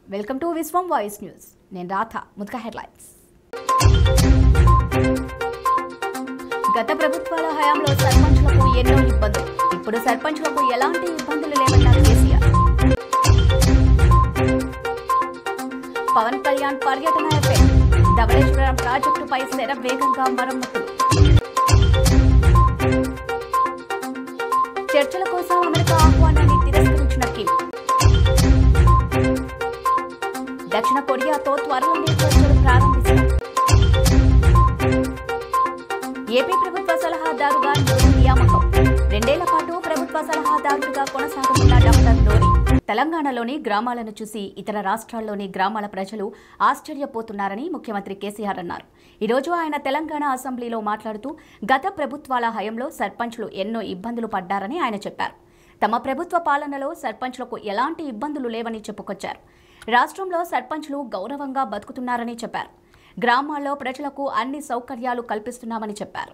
Welcome to Vishwam voice news నేను Radha ముద్క headlines గత ప్రభుత్వాల హయాంలో సర్పంచ్లకు ఎన్నో ఇబ్బందులు ఇప్పుడు సర్పంచ్లకు ఎలాంటి ఇబ్బందులు లేవన్నారు కేసీఆర్ పవన్ కళ్యాణ్ పర్యటన ఎఫెక్ట్ ధవళేశ్వరం ప్రాజెక్టుపై శర వేగంగా మరమ్మతులు చర్చల కోసం అమెరికా ఆహ్వానాన్ని తిరస్కరించిన కిమ్ దక్షిణ కొరియాతో త్వరలోనే చర్చలు ప్రారంభిస్తారు ఏపీ ప్రభుత్వ సలహాదారుగా నూరి నియామకం రెండేళ్ల పాటు ప్రభుత్వ సలహాదారుడిగా కొనసాగుతున్న డాక్టర్ నూరి తెలంగాణలోని గ్రామాలను చూసి ఇతర రాష్ట్రాల్లోని గ్రామాల ప్రజలు ఆశ్చర్యపోతున్నారని ముఖ్యమంత్రి కేసీఆర్ అన్నారు ఈరోజు ఆయన తెలంగాణ అసెంబ్లీలో మాట్లాడుతూ గత ప్రభుత్వాల హయంలో సర్పంచ్లు ఎన్నో ఇబ్బందులు పడ్డారని ఆయన చెప్పారు తమ ప్రభుత్వ పాలనలో సర్పంచ్లకు ఎలాంటి ఇబ్బందులు లేవని చెప్పుకొచ్చారు రాష్ట్రంలో సర్పంచ్లు గౌరవంగా బతుకుతున్నారని చెప్పారు గ్రామాల్లో ప్రజలకు అన్ని సౌకర్యాలు కల్పిస్తున్నామని చెప్పారు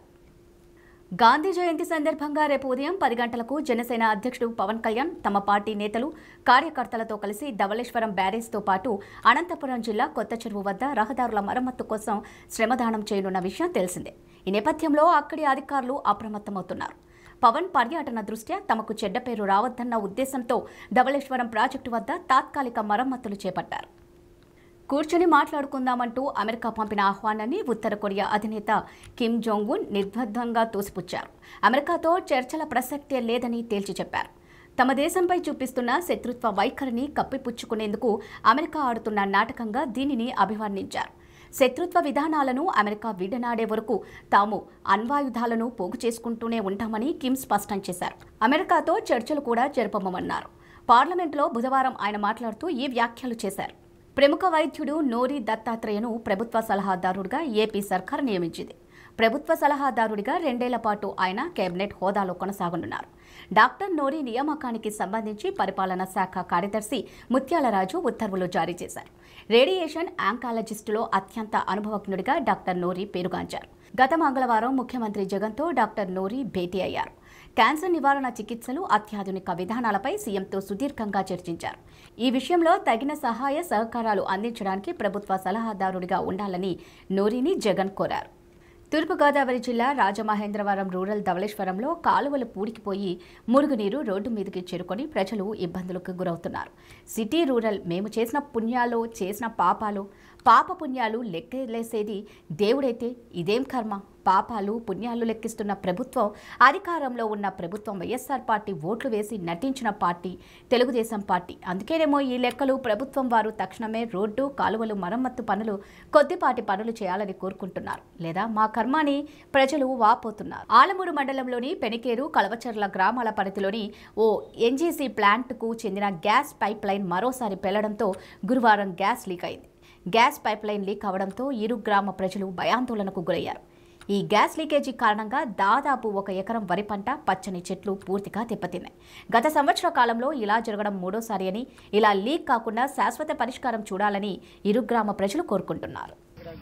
గాంధీ జయంతి సందర్భంగా రేపు ఉదయం పది గంటలకు జనసేన అధ్యక్షుడు పవన్ కళ్యాణ్ తమ పార్టీ నేతలు కార్యకర్తలతో కలిసి ధవళేశ్వరం బ్యారేజ్తో పాటు అనంతపురం జిల్లా కొత్త చెరువు వద్ద రహదారుల మరమ్మత్తు కోసం శ్రమదానం చేయనున్న విషయం తెలిసిందే ఈ నేపథ్యంలో అక్కడి అధికారులు అప్రమత్తమవుతున్నారు పవన్ పర్యటన దృష్ట్యా తమకు చెడ్డ పేరు రావద్దన్న ఉద్దేశంతో ధవళేశ్వరం ప్రాజెక్టు వద్ద తాత్కాలిక మరమ్మతులు చేపట్టారు కూర్చొని మాట్లాడుకుందామంటూ అమెరికా పంపిన ఆహ్వానాన్ని ఉత్తర కొరియా అధినేత కిమ్ జోంగ్ ఉన్ నిర్బంధంగా తోసిపుచ్చారు అమెరికాతో చర్చల ప్రసక్తే లేదని తేల్చి చెప్పారు తమ దేశంపై చూపిస్తున్న శత్రుత్వ వైఖరిని కప్పిపుచ్చుకునేందుకు అమెరికా ఆడుతున్న నాటకంగా దీనిని అభివర్ణించారు శత్రుత్వ విధానాలను అమెరికా విడనాడే వరకు తాము అణ్వాయుధాలను పోగు చేసుకుంటూనే ఉంటామని కిమ్ స్పష్టం చేశారు అమెరికాతో చర్చలు కూడా జరపమన్నారు పార్లమెంట్లో బుధవారం ఆయన మాట్లాడుతూ ఈ వ్యాఖ్యలు చేశారు ప్రముఖ వైద్యుడు నోరి దత్తాత్రేయను ప్రభుత్వ సలహాదారుడిగా ఏపీ సర్కార్ నియమించింది ప్రభుత్వ సలహాదారుడిగా రెండేళ్ల పాటు ఆయన కేబినెట్ హోదాలో కొనసాగనున్నారు డాక్టర్ నోరి నియామకానికి సంబంధించి పరిపాలనా శాఖ కార్యదర్శి ముత్యాలరాజు ఉత్తర్వులు జారీ చేశారు రేడియేషన్ ఆంకాలజిస్టులో అత్యంత అనుభవజ్ఞుడిగా డాక్టర్ నోరి పేరుగాంచారు గత మంగళవారం ముఖ్యమంత్రి జగన్తో డాక్టర్ నోరి భేటీ అయ్యారు క్యాన్సర్ నివారణ చికిత్సలు అత్యాధునిక విధానాలపై సీఎంతో సుదీర్ఘంగా చర్చించారు ఈ విషయంలో తగిన సహాయ సహకారాలు అందించడానికి ప్రభుత్వ సలహాదారుడిగా ఉండాలని నోరిని జగన్ కోరారు తూర్పుగోదావరి జిల్లా రాజమహేంద్రవరం రూరల్ ధవళేశ్వరంలో కాలువలు పూడికిపోయి మురుగునీరు రోడ్డు మీదకి చేరుకొని ప్రజలు ఇబ్బందులకు గురవుతున్నారు సిటీ రూరల్ మేము చేసిన పుణ్యాలు చేసిన పాపాలు పాప పుణ్యాలు లెక్కలేసేది దేవుడైతే ఇదేం కర్మ పాపాలు పుణ్యాలు లెక్కిస్తున్న ప్రభుత్వం అధికారంలో ఉన్న ప్రభుత్వం వైఎస్ఆర్ పార్టీ ఓట్లు వేసి నటించిన పార్టీ తెలుగుదేశం పార్టీ అందుకేనేమో ఈ లెక్కలు ప్రభుత్వం వారు తక్షణమే రోడ్డు కాలువలు మరమ్మత్తు పనులు కొద్దిపాటి పనులు చేయాలని కోరుకుంటున్నారు లేదా మా కర్మాని ప్రజలు వాపోతున్నారు ఆలమూరు మండలంలోని పెనికేరు కలవచర్ల గ్రామాల పరిధిలోని ఓ ఎన్జీసీ ప్లాంట్కు చెందిన గ్యాస్ పైప్ లైన్ మరోసారి పెళ్లడంతో గురువారం గ్యాస్ లీక్ అయింది గ్యాస్ పైప్ లైన్ లీక్ అవడంతో ఇరు గ్రామ ప్రజలు భయాందోళనకు గురయ్యారు ఈ గ్యాస్ లీకేజీ కారణంగా దాదాపు ఒక ఎకరం వరి పంట పచ్చని చెట్లు పూర్తిగా దెబ్బతిన్నాయి గత సంవత్సర కాలంలో ఇలా జరగడం మూడోసారి అని ఇలా లీక్ కాకుండా శాశ్వత పరిష్కారం చూడాలని ఇరు గ్రామ ప్రజలు కోరుకుంటున్నారు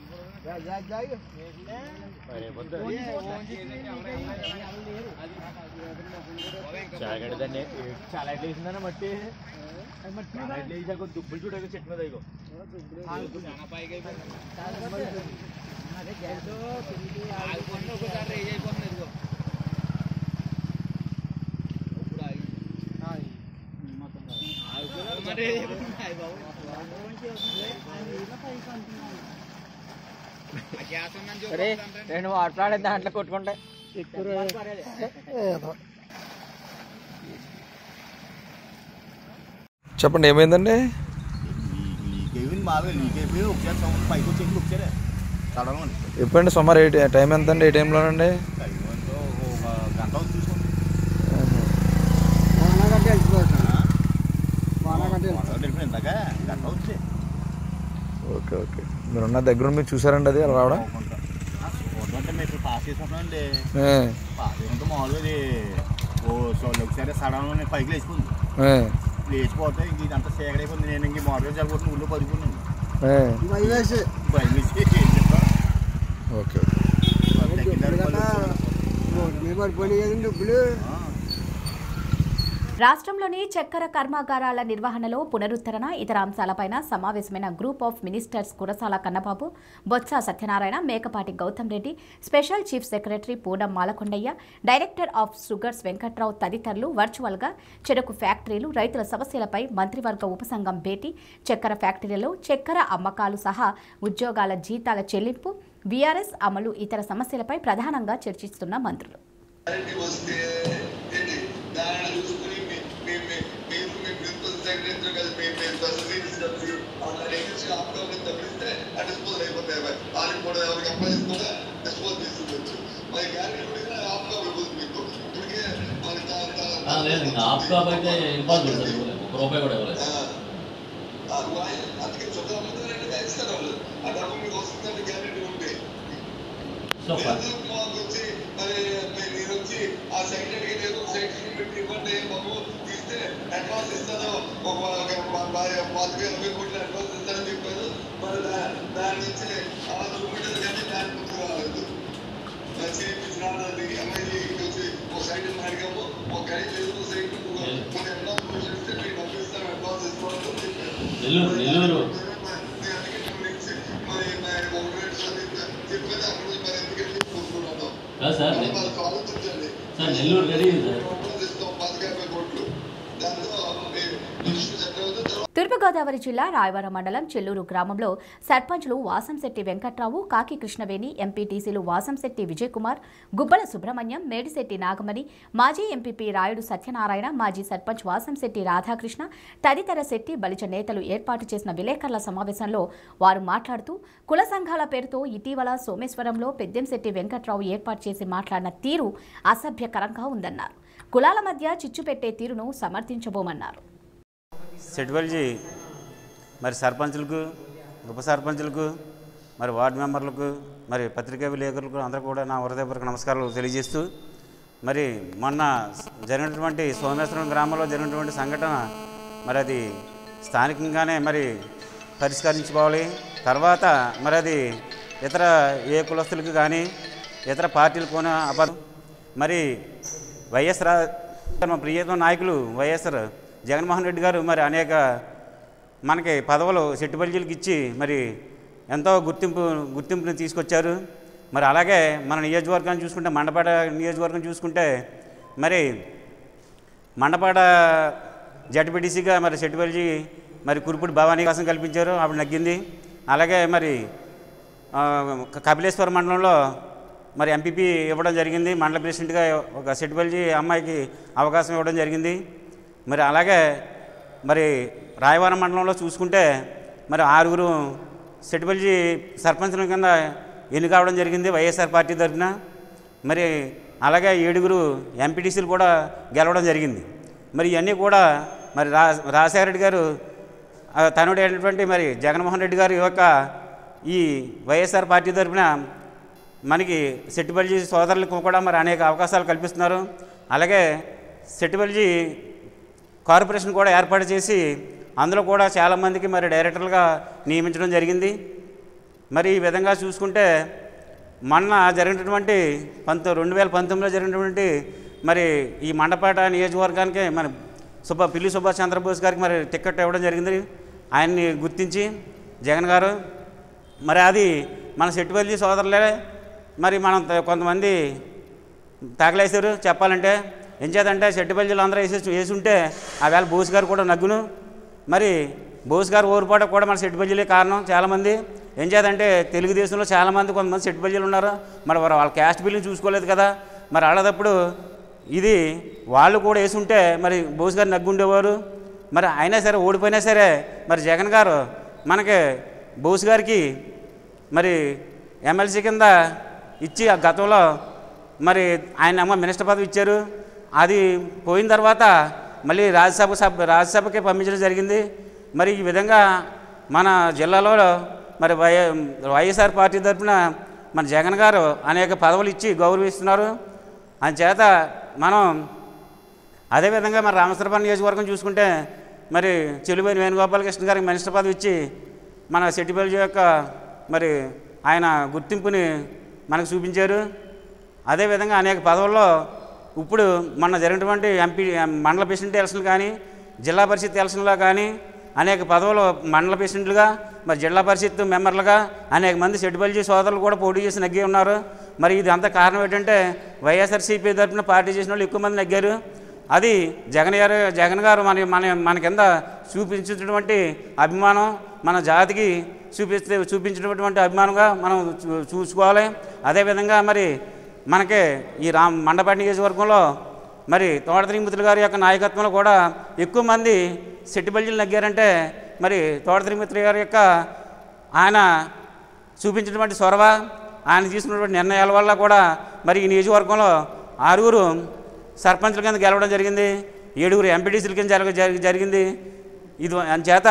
చాగడదండి చాలా ఎట్లా వేసిందన్న మట్టి చాలా ఎట్లా వేసాక దుబ్బులు చూడక చెట్టు మీద ఇగో అరే రెండు వాటర్ దాంట్లో కొట్టుకుంటే చెప్పండి ఏమైందండి లీక్ అయిపోయింది బాగా లీక్ అయిపోయి ఒకసారి సౌండ్ పైకి వచ్చేసి ఒకసారి తడవం అండి ఎప్పుడండి సుమారు ఏ టైం ఎంత అండి ఏ టైంలోనండి టైం ఎంతో ఒక గంట అవుతుంది చూసుకోండి తెలిపి ఇందాక గంట అవుతుంది ఓకే ఓకే మీరున్న దగ్గర ఉండి మీరు చూసారండి అది అలా రావడం అంటే మేము ఇప్పుడు పాస్ చేసుకుంటున్నామండి ఏ, పాస్ చేసుకుంటే మామూలుగా ఇది ఓ సో ఒకసారి సడన్ పైకి లేచిపోయింది ఏ, లేచిపోతే ఇంక ఇదంతా సేకరైపోయింది నేను ఇంక మామూలుగా చల్లిపోతుంది ఊళ్ళో పడుకున్నాను ఏ. భయం వేసి ఏం చెప్తాం ఓకే ఓకే తగ్గిందని పడిపోయినాయి డబ్బులు ఆ. రాష్ట్రంలోని చక్కెర కర్మాగారాల నిర్వహణలో పునరుద్ధరణ ఇతర అంశాలపైన సమావేశమైన group of ministers Kurasala Kannababu Botsa Satyanarayana Mekapati Goutham Reddy special chief secretary Poonam Malakondaiah director of sugars Venkatrao తదితరులు వర్చువల్గా చెరకు ఫ్యాక్టరీలు రైతుల సమస్యలపై మంత్రివర్గ ఉపసంఘం భేటీ చక్కెర ఫ్యాక్టరీలలో చక్కెర అమ్మకాలు సహా ఉద్యోగాల జీతాల చెల్లింపు బీఆర్ఎస్ అమలు ఇతర సమస్యలపై ప్రధానంగా చర్చిస్తున్న మంత్రులు క్లారిటీ వస్తే ఏంటి దాన్ని చూసుకుని మీ- మీ- మీ- మీరు మీ ప్రిన్సిపల్ సెక్రటరీ కలిసి మీ మీ ఫెసిలిటీస్ కలిసి అట్లా ఎగ్జిస్ట్ ఆప్కాన్ని తప్పిస్తే ఆ డిస్పోజల్ అయిపోతాయి అవి వాళ్ళకి కూడా ఎవరికి అప్లై కూడా డిస్పోజ్ చేసుకోవచ్చు మరి గ్యారెంటీ కూడా ఆప్కా అయిపోతుంది మీకు ఇప్పటికే మరి దా- దా- ఆ, లేదు ఇంకా ఆప్కాప్ అయితే ఇంపాసిబుల్ సార్ ఇవ్వలేము ఒక రూపాయి కూడా ఇవ్వలేదు ఆ, ఆ, వాళ్ళు అందుకే చుట్టూ అమ్ముతారంటే ఇస్తారు వాళ్ళు ఆ డబ్బు మీకు వస్తుందంటే గ్యారెంటీ ఉంటే సో ఫర్ ఎందుకు మాకు వచ్చి మరి మీరు మీరు వచ్చి ఆ సెక్రటరీకి ఏదో సెక్రటరీ పెట్టి ఇవ్వండి బాబు ఇస్తే అడ్వాన్స్ ఇస్తాను ఒక పాతిక ఇరవై కోట్ల అడ్వాన్స్ ఇస్తానని చెప్పారు మరి దా- దాని నుంచి అలా చూపెట్టారు కానీ దాని ముందు రాలేదు చేయించినాడు ఎమ్మెల్యే వచ్చి ఒక సైడ్ అడిగాము ఒక గైడ్ లేదు సైడ్ కొన్ని అడ్వాన్స్ క్వశ్చన్ ఇస్తే మీకు డబ్బు ఇస్తాను అడ్వాన్స్ ఇస్తామని చెప్పారు నెల్లూరు నెల్లూరు మరి మరి ఒక రేటు చెప్పేది అక్కడ నుంచి మరి ఎందుకంటే చూసుకున్నాను కాదు సార్ నె- వాళ్ళకి ఆలోచించండి సార్ నెల్లూరు రెడీ ఉంది సార్ ఇస్తాం పాతిక యాభై కోట్లు దాంతో మినిస్టర్ చక్రవర్తి తర్వాత తూర్పుగోదావరి జిల్లా రాయవరం మండలం చెల్లూరు గ్రామంలో సర్పంచ్లు వాసంశెట్టి వెంకట్రావు కాకి కృష్ణవేణి ఎంపీటీసీలు వాసంశెట్టి విజయకుమార్ గుబ్బల సుబ్రహ్మణ్యం మేడిశెట్టి నాగమణి మాజీ ఎంపీపీ రాయుడు సత్యనారాయణ మాజీ సర్పంచ్ వాసంశెట్టి రాధాకృష్ణ తదితర శెట్టి బలిజ నేతలు ఏర్పాటు చేసిన విలేకరుల సమావేశంలో వారు మాట్లాడుతూ కుల సంఘాల పేరుతో ఇటీవల సోమేశ్వరంలో పెద్దెంశెట్టి వెంకట్రావు ఏర్పాటు చేసి మాట్లాడిన తీరు అసభ్యకరంగా ఉందన్నారు కులాల మధ్య చిచ్చు పెట్టే తీరును సమర్థించబోమన్నారు సెట్వెల్జీ మరి సర్పంచులకు ఉప సర్పంచులకు మరి వార్డు మెంబర్లకు మరి పత్రికా విలేకరులకు అందరూ కూడా నా హృదయపూర్వక నమస్కారాలు తెలియజేస్తూ మరి మొన్న జరిగినటువంటి సోమేశ్వరం గ్రామంలో జరిగినటువంటి సంఘటన మరి అది స్థానికంగానే మరి పరిష్కరించుకోవాలి తర్వాత మరి అది ఇతర ఏ కులస్తులకు కానీ ఇతర పార్టీలకు కూడా అప మరి వైఎస్ రా మా ప్రియతమ నాయకులు వైఎస్ఆర్ జగన్మోహన్ రెడ్డి గారు మరి అనేక మనకి పదవులు సెట్టుబల్జీలకు ఇచ్చి మరి ఎంతో గుర్తింపు గుర్తింపుని తీసుకొచ్చారు మరి అలాగే మన నియోజకవర్గాన్ని చూసుకుంటే మండపేట నియోజకవర్గం చూసుకుంటే మరి మండపాడ జడ్పీటీసీగా మరి సెట్టుబల్జీ మరి కురుపుడి భవానీ కోసం కల్పించారు ఆవిడ నగ్గింది అలాగే మరి ఆ, క- కపిలేశ్వర మండలంలో మరి ఎంపీపీ ఇవ్వడం జరిగింది మండల ప్రెసిడెంట్గా ఒక సెట్టుబల్జీ అమ్మాయికి అవకాశం ఇవ్వడం జరిగింది మరి అలాగే మరి రాయవరం మండలంలో చూసుకుంటే మరి ఆరుగురు సెట్టుబల్జీ సర్పంచుల కింద ఎన్నిక అవడం జరిగింది వైఎస్ఆర్ పార్టీ తరఫున మరి అలాగే ఏడుగురు ఎంపీటీసీలు కూడా గెలవడం జరిగింది మరి ఇవన్నీ కూడా మరి రా రాజశేఖర రెడ్డి గారు ఆ, తనుడు అయినటువంటి మరి జగన్మోహన్ రెడ్డి గారి యొక్క ఈ వైఎస్ఆర్ పార్టీ తరఫున మనకి సెట్టుబల్జీ సోదరులకు కూడా మరి అనేక అవకాశాలు కల్పిస్తున్నారు అలాగే సెట్టుబల్జీ కార్పొరేషన్ కూడా ఏర్పాటు చేసి అందులో కూడా చాలామందికి మరి డైరెక్టర్లుగా నియమించడం జరిగింది మరి ఈ విధంగా చూసుకుంటే మొన్న జరిగినటువంటి పంతొ రెండు వేల పంతొమ్మిదిలో జరిగినటువంటి మరి ఈ మండపేట నియోజకవర్గానికి మన సుబ్బ పిల్లి సుభాష్ చంద్రబోస్ గారికి మరి టికెట్ ఇవ్వడం జరిగింది ఆయన్ని గుర్తించి జగన్ గారు మరి అది మన సెట్టుపల్లి సోదరులే మరి మనం త- కొంతమంది తగలేశారు చెప్పాలంటే ఏం చేతంటే సెట్టుపల్లిలు అందరూ వేసి వేసి ఉంటే ఆ వేళ బోస్ గారు కూడా నగ్గును మరి బోస్ గారు ఓడిపోవడం కూడా మన సెట్టుపల్లిలే కారణం చాలామంది ఏం చేద్దంటే తెలుగుదేశంలో చాలామంది కొంతమంది సెట్టుపల్లిలు ఉన్నారు మరి వారు వాళ్ళ క్యాస్ట్ బిల్లుని చూసుకోలేదు కదా మరి అలాదప్పుడు ఇది వాళ్ళు కూడా వేసి ఉంటే మరి బోస్ గారు నగ్గుండేవారు మరి అయినా సరే ఓడిపోయినా సరే మరి జగన్ గారు మనకి బోస్ గారికి మరి ఎమ్మెల్సీ కింద ఇచ్చి ఆ గతంలో మరి ఆయన అమ్మ మినిస్టర్ పదవి ఇచ్చారు అది పోయిన తర్వాత మళ్ళీ రాజ్యసభ సభ రాజ్యసభకి పంపించడం జరిగింది మరి ఈ విధంగా మన జిల్లాలో మరి వై వైఎస్ఆర్ పార్టీ తరఫున మన జగన్ గారు అనేక పదవులు ఇచ్చి గౌరవిస్తున్నారు చేత మనం అదేవిధంగా మరి రామసరపల్లి నియోజకవర్గం చూసుకుంటే మరి చెలుబైన వేణుగోపాలకృష్ణ గారికి మినిస్టర్ పదవి ఇచ్చి మన సెట్టిపల్లి యొక్క మరి ఆయన గుర్తింపుని మనకు చూపించారు అదేవిధంగా అనేక పదవుల్లో ఇప్పుడు మొన్న జరిగినటువంటి ఎంపీ మండల ప్రెసిడెంట్ ఎలక్షన్లు కానీ జిల్లా పరిషత్ ఎలక్షన్లో కానీ అనేక పదవులు మండల ప్రెసిడెంట్లుగా మరి జిల్లా పరిషత్ మెంబర్లుగా అనేక మంది సెటిబల్జీ సోదరులు కూడా పోటీ చేసి నగ్గి ఉన్నారు మరి ఇది అంతా కారణం ఏంటంటే వైఎస్ఆర్సీపీ తరఫున పార్టీ చేసిన వాళ్ళు ఎక్కువ మంది నగ్గారు అది జగన్ గారు జగన్ గారు మన మన మన కింద చూపించినటువంటి అభిమానం మన జాతికి చూపిస్తే చూపించినటువంటి అభిమానంగా మనం చూ- చూసుకోవాలి అదేవిధంగా మరి మనకి ఈ రామ్ మండపేట నియోజకవర్గంలో మరి తోట తిరుమతులు గారి యొక్క నాయకత్వంలో కూడా ఎక్కువ మంది సెట్టిబల్జీలు నగ్గారంటే మరి తోట తిరుమతులు గారి యొక్క ఆయన చూపించినటువంటి చొరవ ఆయన తీసుకున్నటువంటి నిర్ణయాల వల్ల కూడా మరి ఈ నియోజకవర్గంలో ఆరుగురు సర్పంచుల కింద గెలవడం జరిగింది ఏడుగురు ఎంపీటీసీల కింద జరగ జరి- జరిగింది ఇది చేత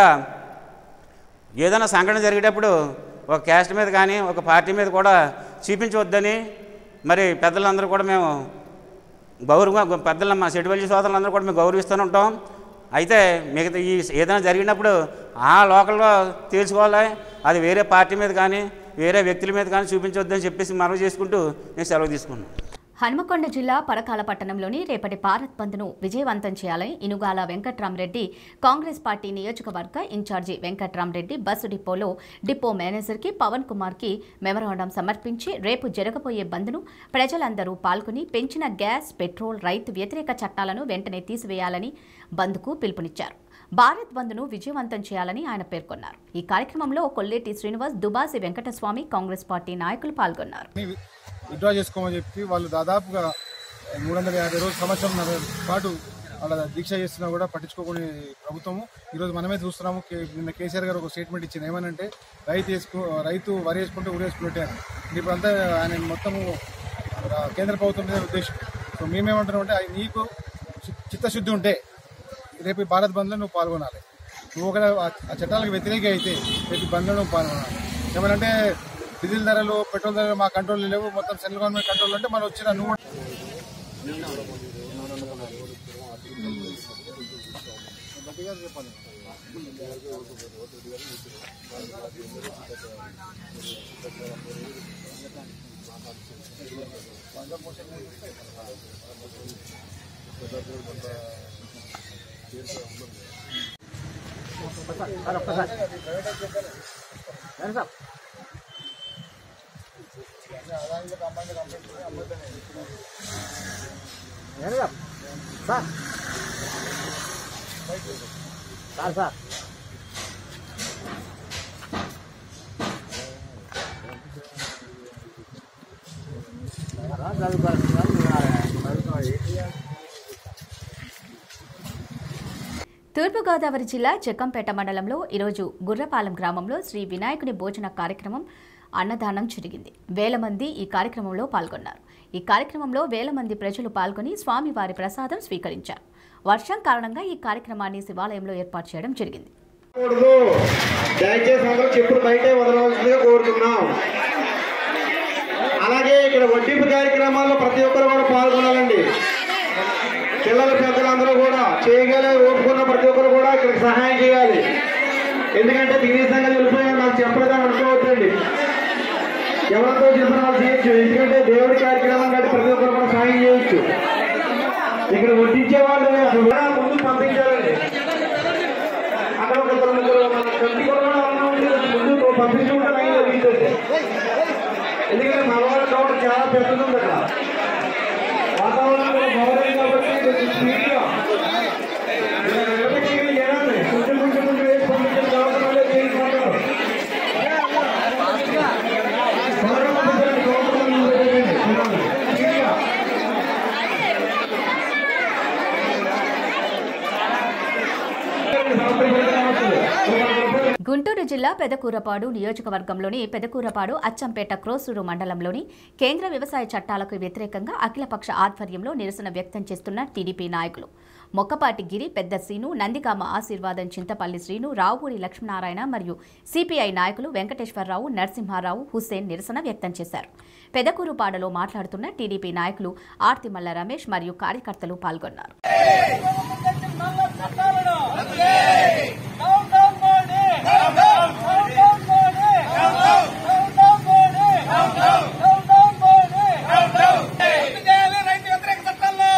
ఏదైనా సంఘటన జరిగేటప్పుడు ఒక క్యాస్ట్ మీద కానీ ఒక పార్టీ మీద కూడా చూపించవద్దని మరి పెద్దలందరూ కూడా మేము గౌరవంగా పెద్దల మా సెటివల్జీ సోదరులందరూ కూడా మేము గౌరవిస్తూనే ఉంటాం అయితే మిగతా ఈ ఏదైనా జరిగినప్పుడు ఆ లోకల్లో తేల్చుకోవాలి అది వేరే పార్టీ మీద కానీ వేరే వ్యక్తుల మీద కానీ చూపించవద్దని చెప్పేసి మనవి చేసుకుంటూ నేను సెలవు తీసుకున్నాను హనుమకొండ జిల్లా పరకాల పట్టణంలోని రేపటి భారత్ బంద్ను విజయవంతం చేయాలని ఇనుగాల వెంకట్రామరెడ్డి కాంగ్రెస్ పార్టీ నియోజకవర్గ ఇన్ఛార్జి వెంకట్రామరెడ్డి బస్సు డిపోలో డిపో మేనేజర్కి పవన్ కుమార్కి మెమరాండం సమర్పించి రేపు జరగబోయే బంద్ను ప్రజలందరూ పాల్గొని పెంచిన గ్యాస్ పెట్రోల్ రైతు వ్యతిరేక చట్టాలను వెంటనే తీసివేయాలని బంద్కు పిలుపునిచ్చారు భారత్ బంద్ను విజయవంతం చేయాలని ఆయన పేర్కొన్నారు ఈ కార్యక్రమంలో కొల్లేటి శ్రీనివాస్ దుబాసి వెంకటస్వామి కాంగ్రెస్ పార్టీ నాయకులు పాల్గొన్నారు ని విత్డ్రా చేసుకోమని చెప్పి వాళ్ళు దాదాపుగా మూడు వందల యాభై రోజుల సంవత్సరం పాటు వాళ్ళ దీక్ష చేస్తున్నా కూడా పట్టించుకోకునే ప్రభుత్వము ఈరోజు మనమే చూస్తున్నాము కే- నిన్న కేసీఆర్ గారు ఒక స్టేట్మెంట్ ఇచ్చింది ఏమనంటే రైతు వేసుకో రైతు వరి వేసుకుంటే ఊరేసుకున్నట్టే అని ఇప్పుడు అంతా ఆయన మొత్తము ఆ, కేంద్ర ప్రభుత్వం మీద ఉద్దేశం సో మేమేమంటున్నాం అంటే అది నీకు చి- చిత్తశుద్ధి ఉంటే రేపు ఈ భారత్ బంద్లో నువ్వు పాల్గొనాలి నువ్వు ఒక ఆ చట్టాలకు వ్యతిరేక అయితే రేపు ఈ బంద్లో నువ్వు పాల్గొనాలి ఏమనంటే డీజిల్ ధరలు పెట్రోల్ ధరలు మా కంట్రోల్ లేవు మొత్తం సెంట్రల్ గవర్నమెంట్ కంట్రోల్ అంటే మనం వచ్చిన నువ్వు తూర్పుగోదావరి జిల్లా చెక్కంపేట మండలంలో ఈరోజు గుర్రపాలెం గ్రామంలో శ్రీ వినాయకుని భోజన కార్యక్రమం అన్నదానం జరిగింది వేల మంది ఈ కార్యక్రమంలో పాల్గొన్నారు ఈ కార్యక్రమంలో వేల మంది ప్రజలు పాల్గొని స్వామివారి ప్రసాదం స్వీకరించారు వర్షం కారణంగా ఈ కార్యక్రమాన్ని శివాలయంలో ఏర్పాటు చేయడం జరిగింది కూడదు దయచేసి అందరూ చెప్పులు బయటే వదలవలసిందిగా కోరుతున్నాం అలాగే ఇక్కడ వడ్డింపు కార్యక్రమాల్లో ప్రతి ఒక్కరు కూడా పాల్గొనాలండి పిల్లల పెద్దలందరూ కూడా చేయగలే ఓపుకున్న ప్రతి ఒక్కరు కూడా ఇక్కడికి సహాయం చేయాలి ఎందుకంటే తినేసంగా వెళ్ళిపోయాను నాకు చెప్పలేదని అనుకోవద్దండి ఎవరితో చేసిన వాళ్ళు చేయొచ్చు ఎందుకంటే దేవుడి కార్యక్రమం కాబట్టి ప్రతి ఒక్కరు కూడా సహాయం చేయొచ్చు ఇక్కడ వడ్డించే వాళ్ళు కూడా ముందు పంపించాలండి అక్కడ ఒక ఇద్దరు ముగ్గురు మన కంటి కూడా ఎవరైనా ఉంటే ముందు పంపించుకుంటే లైన్ జరిగిందండి ఎందుకంటే మగవాళ్ళ కౌంటర్ చాలా పెద్దది ఉంది అక్కడ వాతావరణం కూడా బాగుంది కాబట్టి కొంచెం స్పీడ్గా ఇలా నిలబెట్టి ఏడాది కొంచెం కొంచెం కొంచెం వేసి పంపించిన తర్వాత మళ్ళీ చేసుకుంటారు త్వరగా పంపించండి కౌంటర్ ముందు పెట్టండి. స్పీడ్గా. గుంటూరు జిల్లా పెదకూరపాడు నియోజకవర్గంలోని పెదకూరపాడు అచ్చంపేట క్రోసూరు మండలంలోని కేంద్ర వ్యవసాయ చట్టాలకు వ్యతిరేకంగా అఖిలపక్ష ఆధ్వర్యంలో నిరసన వ్యక్తం చేస్తున్న టీడీపీ నాయకులు మొక్కపాటి గిరి పెద్ద శ్రీను నందికామ ఆశీర్వాదం చింతపల్లి శ్రీను రావుపూరి లక్ష్మీనారాయణ మరియు సిపిఐ నాయకులు వెంకటేశ్వరరావు నరసింహారావు హుస్సేన్ నిరసన వ్యక్తం చేశారు పెదకూరుపాడులో మాట్లాడుతున్న టీడీపీ నాయకులు ఆర్తిమల్ల రమేష్ మరియు కార్యకర్తలు పాల్గొన్నారు రైతు వ్యతిరేక చట్టాల్లో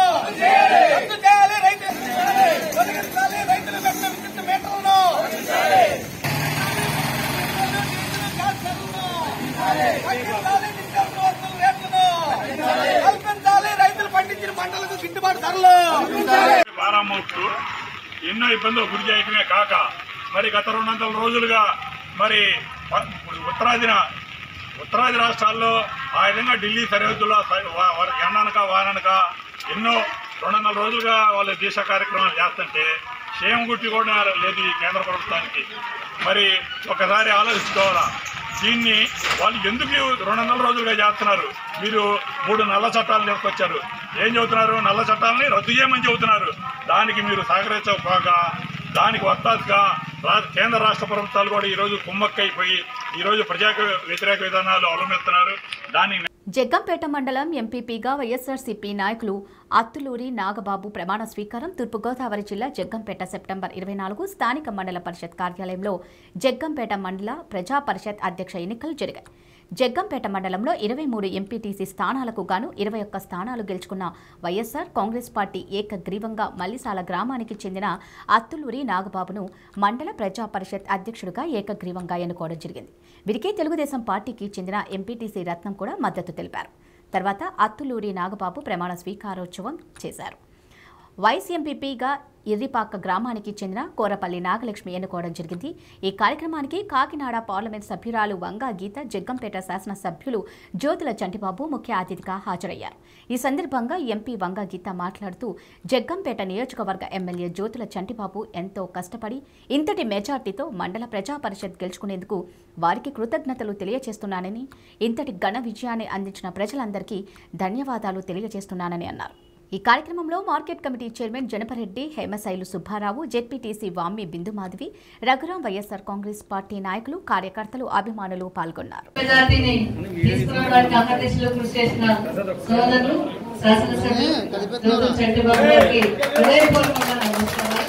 కారణమవుతూ ఎన్నో ఇబ్బందులు గురి చేయటమే కాక మరి గత రెండు వందల రోజులుగా మరి ప- ఉత్తరాదిన ఉత్తరాది రాష్ట్రాల్లో ఆ విధంగా ఢిల్లీ సరిహద్దుల్లో స- వా- వారి ఎండనక వాననక ఎన్నో రెండు వందల రోజులుగా వాళ్ళు దీక్ష కార్యక్రమాలు చేస్తుంటే క్షేమ గుట్టి కూడా లేదు ఈ కేంద్ర ప్రభుత్వానికి మరి ఒకసారి ఆలోచించుకోవాలా దీన్ని వాళ్ళు ఎందుకు ఈ రెండు వందల రోజులుగా చేస్తున్నారు మీరు మూడు నల్ల చట్టాలు తీసుకొచ్చారు ఏం చెబుతున్నారు నల్ల చట్టాలని రద్దు చేయమని చెబుతున్నారు దానికి మీరు సహకరించకపోగా దానికి వత్తాసుగా రా కేంద్ర రాష్ట్ర ప్రభుత్వాలు కూడా ఈరోజు కుమ్మక్కైపోయి ఈరోజు ప్రజా వ్యతిరేక విధానాలు అవలంబిస్తున్నారు దాన్ని జగ్గంపేట మండలం ఎంపీపీగా వైఎస్ఆర్సీపీ నాయకులు అత్తులూరి నాగబాబు ప్రమాణ స్వీకారం తూర్పుగోదావరి జిల్లా జగ్గంపేట సెప్టెంబర్ ఇరవై నాలుగు స్థానిక మండల పరిషత్ కార్యాలయంలో జగ్గంపేట మండల ప్రజా పరిషత్ అధ్యక్ష ఎన్నికలు జరిగాయి జగ్గంపేట మండలంలో ఇరవై మూడు ఎంపీటీసీ స్థానాలకు గాను ఇరవై ఒక్క స్థానాలు గెలుచుకున్న వైఎస్ఆర్ కాంగ్రెస్ పార్టీ ఏకగ్రీవంగా మల్లిసాల గ్రామానికి చెందిన అత్తులూరి నాగబాబును మండల ప్రజా పరిషత్ అధ్యక్షుడిగా ఏకగ్రీవంగా ఎన్నుకోవడం జరిగింది వీరికే తెలుగుదేశం పార్టీకి చెందిన ఎంపీటీసీ రత్నం కూడా మద్దతు తెలిపారు తర్వాత అత్తులూరి నాగబాబు ప్రమాణ స్వీకారోత్సవం చేశారు వైస్ ఎంపీపీగా ఇర్రిపాక గ్రామానికి చెందిన కోరపల్లి నాగలక్ష్మి ఎన్నుకోవడం జరిగింది ఈ కార్యక్రమానికి కాకినాడ పార్లమెంట్ సభ్యురాలు వంగా గీత జగ్గంపేట శాసనసభ్యులు జ్యోతుల చంటిబాబు ముఖ్య అతిథిగా హాజరయ్యారు ఈ సందర్భంగా ఎంపీ వంగా గీత మాట్లాడుతూ జగ్గంపేట నియోజకవర్గ ఎమ్మెల్యే జ్యోతుల చంటిబాబు ఎంతో కష్టపడి ఇంతటి మెజార్టీతో మండల ప్రజా పరిషత్ గెలుచుకునేందుకు వారికి కృతజ్ఞతలు తెలియజేస్తున్నానని ఇంతటి ఘన విజయాన్ని అందించిన ప్రజలందరికీ ధన్యవాదాలు తెలియజేస్తున్నానని అన్నారు ఈ కార్యక్రమంలో market committee chairman Janapareddy Hemasailu Subbarao ZPTC Vammi Bindumadhavi Raghuram YSR Congress party నాయకులు కార్యకర్తలు అభిమానులు పాల్గొన్నారు మెజార్టీని తీసుకురావడానికి అహర్నిశలు కృషి చేసిన సోదరులు శాసనసభ్యులు జ్యోతుల చంటిబాబు గారికి హృదయపూర్వకంగా నమస్కారాలు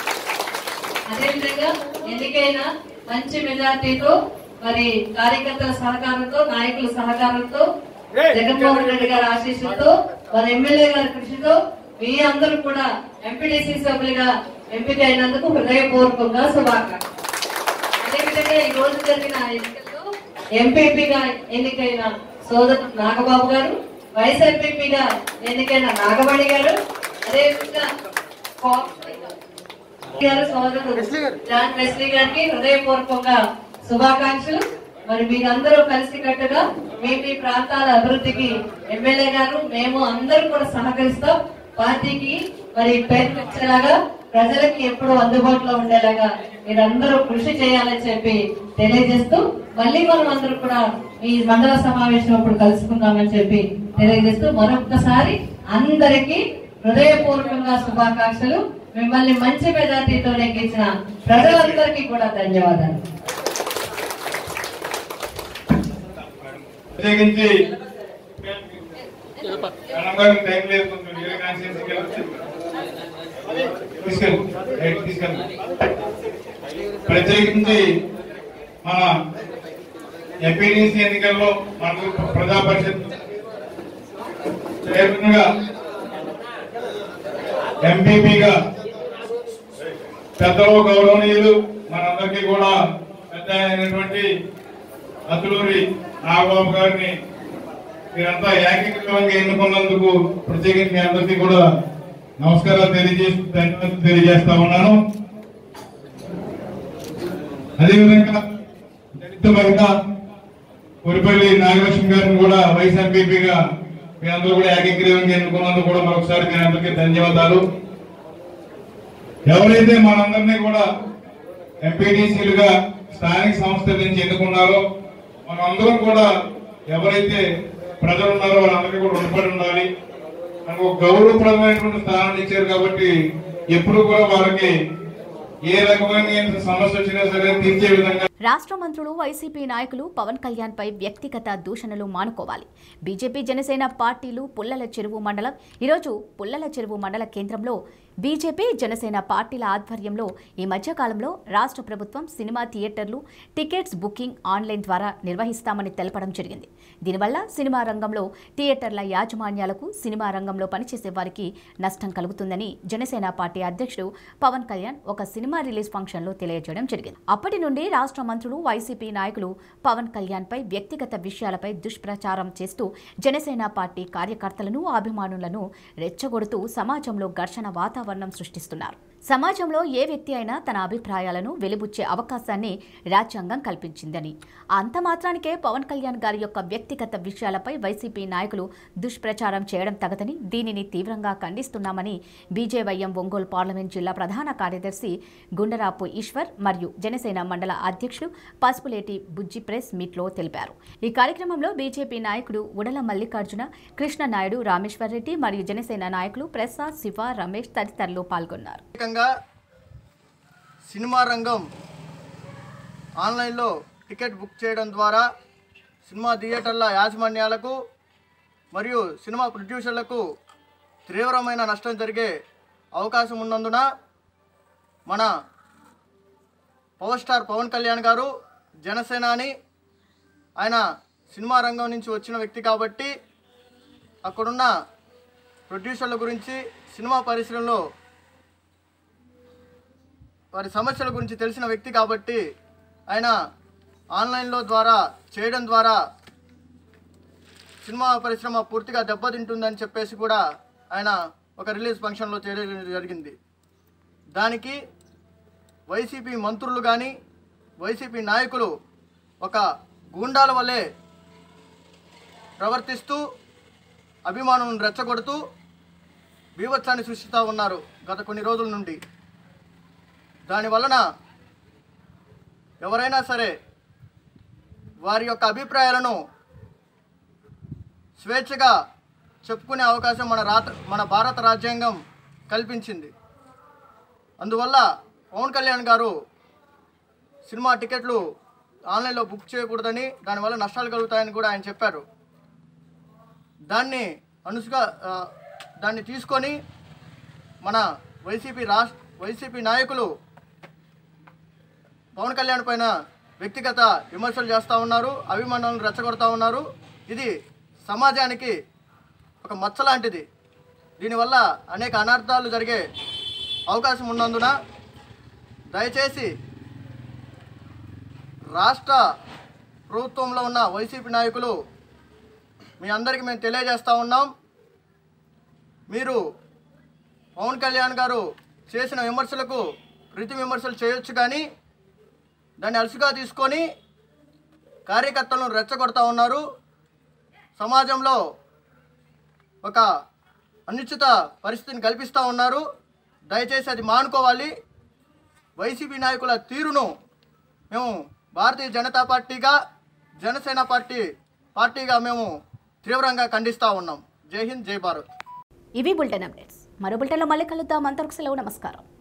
అదేవిధంగా ఎన్నికైన మంచి మెజార్టీతో మరి కార్యకర్తల సహకారంతో నాయకుల సహకారంతో జగన్మోహన్ రెడ్డి గారి ఆశీస్సులతో మన ఎమ్మెల్యే గారి కృషితో మీ అందరూ కూడా ఎంపీటీసీ సభ్యులుగా ఎంపిక అయినందుకు హృదయపూర్వకంగా శుభాకాంక్షలు అదేవిధంగా ఈ రోజు జరిగిన ఎన్నికల్లో ఎంపీపీగా ఎన్నికైన సోదరు నాగబాబు గారు వైస్ ఎంపీపీగా ఎన్నికైన నాగమణి గారు అదేవిధంగా గారు సోదరుడు జాన్ వెస్లీ గారికి హృదయపూర్వకంగా శుభాకాంక్షలు మరి మీరందరూ కలిసికట్టుగా మీ మీ ప్రాంతాల అభివృద్ధికి ఎమ్మెల్యే గారు మేము అందరూ కూడా సహకరిస్తాం పార్టీకి మరి పేరు తెచ్చేలాగా ప్రజలకి ఎప్పుడు అందుబాటులో ఉండేలాగా మీరందరూ కృషి చేయాలని చెప్పి తెలియజేస్తూ మళ్ళీ మనం అందరూ కూడా ఈ మండల సమావేశం అప్పుడు కలుసుకుందామని చెప్పి తెలియజేస్తూ మరొక్కసారి అందరికీ హృదయపూర్వకంగా శుభాకాంక్షలు మిమ్మల్ని మంచి మెజార్టీతో నెగ్గించిన ప్రజలందరికీ కూడా ధన్యవాదాలు ప్రత్యేకించి మేడం గారికి టైం లేదు కొంచెం వేరే కాన్స్టిట్యూన్సీకి వెళ్ళొచ్చు. తీసుకెళ్ళు రైట్ తీసుకెళ్ళు ప్రత్యేకించి మన ఎంపీటీసీ ఎన్నికల్లో మనకు ప్రజా పరిషత్ చైర్మన్ గా ఎంపీపీగా పెద్దలు గౌరవనీయులు మనందరికీ కూడా పెద్ద అయినటువంటి అతులూరి నాగబాబు గారిని మీరంతా ఏకీకృతంగా ఎన్నుకున్నందుకు ప్రత్యేకించి మీ అందరికీ కూడా నమస్కారాలు తెలియజేస్తూ ధన్యవాదాలు తెలియజేస్తా ఉన్నాను అదేవిధంగా దళిత మహిళ ఉరిపల్లి నాగలక్ష్మి గారిని కూడా వైస్ ఎంపీపీగా మీ అందరూ కూడా ఏకీకృతంగా ఎన్నుకున్నందుకు కూడా మరొకసారి మీ అందరికీ ధన్యవాదాలు ఎవరైతే మనందరినీ కూడా ఎంపీటీసీలుగా స్థానిక సంస్థల నుంచి ఎన్నుకున్నారో మనందరం కూడా ఎవరైతే ప్రజలు ఉన్నారో వాళ్ళందరికీ కూడా రుణపడి ఉండాలి మనకు ఒక గౌరవప్రదమైనటువంటి స్థానాన్ని ఇచ్చారు కాబట్టి ఎప్పుడు కూడా వారికి ఏ రకమైన సమస్య వచ్చినా సరే తీర్చే విధంగా రాష్ట్ర మంత్రులు వైసీపీ నాయకులు పవన్ కళ్యాణ్ పై వ్యక్తిగత దూషణలు మానుకోవాలి బీజేపీ జనసేన పార్టీలు పుల్లల చెరువు మండలం ఈరోజు పుల్లల చెరువు మండల కేంద్రంలో బీజేపీ జనసేన పార్టీల ఆధ్వర్యంలో ఈ మధ్యకాలంలో రాష్ట్ర ప్రభుత్వం సినిమా థియేటర్లు టికెట్స్ బుకింగ్ ఆన్లైన్ ద్వారా నిర్వహిస్తామని తెలపడం జరిగింది దీనివల్ల సినిమా రంగంలో థియేటర్ల యాజమాన్యాలకు సినిమా రంగంలో పనిచేసే వారికి నష్టం కలుగుతుందని జనసేన పార్టీ అధ్యక్షుడు పవన్ కళ్యాణ్ ఒక సినిమా రిలీజ్ ఫంక్షన్లో తెలియజేయడం జరిగింది అప్పటి నుండి రాష్ట్ర మంత్రులు వైసీపీ నాయకులు పవన్ కళ్యాణ్ పై వ్యక్తిగత విషయాలపై దుష్ప్రచారం చేస్తూ జనసేన పార్టీ కార్యకర్తలను అభిమానులను రెచ్చగొడుతూ సమాజంలో ఘర్షణ వాతావరణం వాతావరణం సృష్టిస్తున్నారు సమాజంలో ఏ వ్యక్తి అయినా తన అభిప్రాయాలను వెలిబుచ్చే అవకాశాన్ని రాజ్యాంగం కల్పించిందని అంత మాత్రానికే పవన్ కళ్యాణ్ గారి యొక్క వ్యక్తిగత విషయాలపై వైసీపీ నాయకులు దుష్ప్రచారం చేయడం తగదని దీనిని తీవ్రంగా ఖండిస్తున్నామని బీజేవైఎం ఒంగోలు పార్లమెంట్ జిల్లా ప్రధాన కార్యదర్శి గుండరాపు ఈశ్వర్ మరియు జనసేన మండల అధ్యక్షుడు పసుపులేటి బుజ్జి ప్రెస్ మీట్లో తెలిపారు ఈ కార్యక్రమంలో బీజేపీ నాయకుడు ఉడల మల్లికార్జున కృష్ణనాయుడు రామేశ్వర్ రెడ్డి మరియు జనసేన నాయకులు ప్రసాద్ శివ రమేష్ తదితరులు పాల్గొన్నారు ప్రత్యేకంగా సినిమా రంగం ఆన్లైన్లో టికెట్ బుక్ చేయడం ద్వారా సినిమా థియేటర్ల యాజమాన్యాలకు మరియు సినిమా ప్రొడ్యూసర్లకు తీవ్రమైన నష్టం జరిగే అవకాశం ఉన్నందున మన పవర్ స్టార్ పవన్ కళ్యాణ్ గారు జనసేనాని ఆయన సినిమా రంగం నుంచి వచ్చిన వ్యక్తి కాబట్టి అక్కడున్న ప్రొడ్యూసర్ల గురించి సినిమా పరిశ్రమలో వారి సమస్యల గురించి తెలిసిన వ్యక్తి కాబట్టి ఆయన ఆన్లైన్లో ద్వారా చేయడం ద్వారా సినిమా పరిశ్రమ పూర్తిగా దెబ్బతింటుందని చెప్పేసి కూడా ఆయన ఒక రిలీజ్ ఫంక్షన్లో చేయడం జరిగింది దానికి వైసీపీ మంత్రులు కానీ వైసీపీ నాయకులు ఒక గూండాల వల్లే ప్రవర్తిస్తూ అభిమానం రెచ్చగొడుతూ బీభత్సాన్ని సృష్టిస్తూ ఉన్నారు గత కొన్ని రోజుల నుండి దాని వలన ఎవరైనా సరే వారి యొక్క అభిప్రాయాలను స్వేచ్ఛగా చెప్పుకునే అవకాశం మన రాత మన భారత రాజ్యాంగం కల్పించింది అందువల్ల పవన్ కళ్యాణ్ గారు సినిమా టికెట్లు ఆన్లైన్లో బుక్ చేయకూడదని దానివల్ల నష్టాలు కలుగుతాయని కూడా ఆయన చెప్పారు దాన్ని అనుసుగా ఆ, దాన్ని తీసుకొని మన వైసీపీ రాష్ట్ర వైసీపీ నాయకులు పవన్ కళ్యాణ్ పైన వ్యక్తిగత విమర్శలు చేస్తూ ఉన్నారు అభిమానులను రెచ్చగొడతా ఉన్నారు ఇది సమాజానికి ఒక మచ్చ లాంటిది దీనివల్ల అనేక అనర్థాలు జరిగే అవకాశం ఉన్నందున దయచేసి రాష్ట్ర ప్రభుత్వంలో ఉన్న వైసీపీ నాయకులు మీ అందరికీ మేము తెలియజేస్తూ ఉన్నాం మీరు పవన్ కళ్యాణ్ గారు చేసిన విమర్శలకు ప్రతి విమర్శలు చేయొచ్చు కానీ దాన్ని అలసిగా తీసుకొని కార్యకర్తలను రెచ్చగొడతా ఉన్నారు సమాజంలో ఒక అనిశ్చిత పరిస్థితిని కల్పిస్తూ ఉన్నారు దయచేసి అది మానుకోవాలి వైసీపీ నాయకుల తీరును మేము భారతీయ జనతా పార్టీగా జనసేన పార్టీ పార్టీగా మేము తీవ్రంగా ఖండిస్తూ ఉన్నాం జై హింద్ జై భారత్ ఇవి బులెటిన్ అప్డేట్స్ మరో బులెటిన్లో మళ్ళీ కలుద్దాం అంతవరకు సెలవు నమస్కారం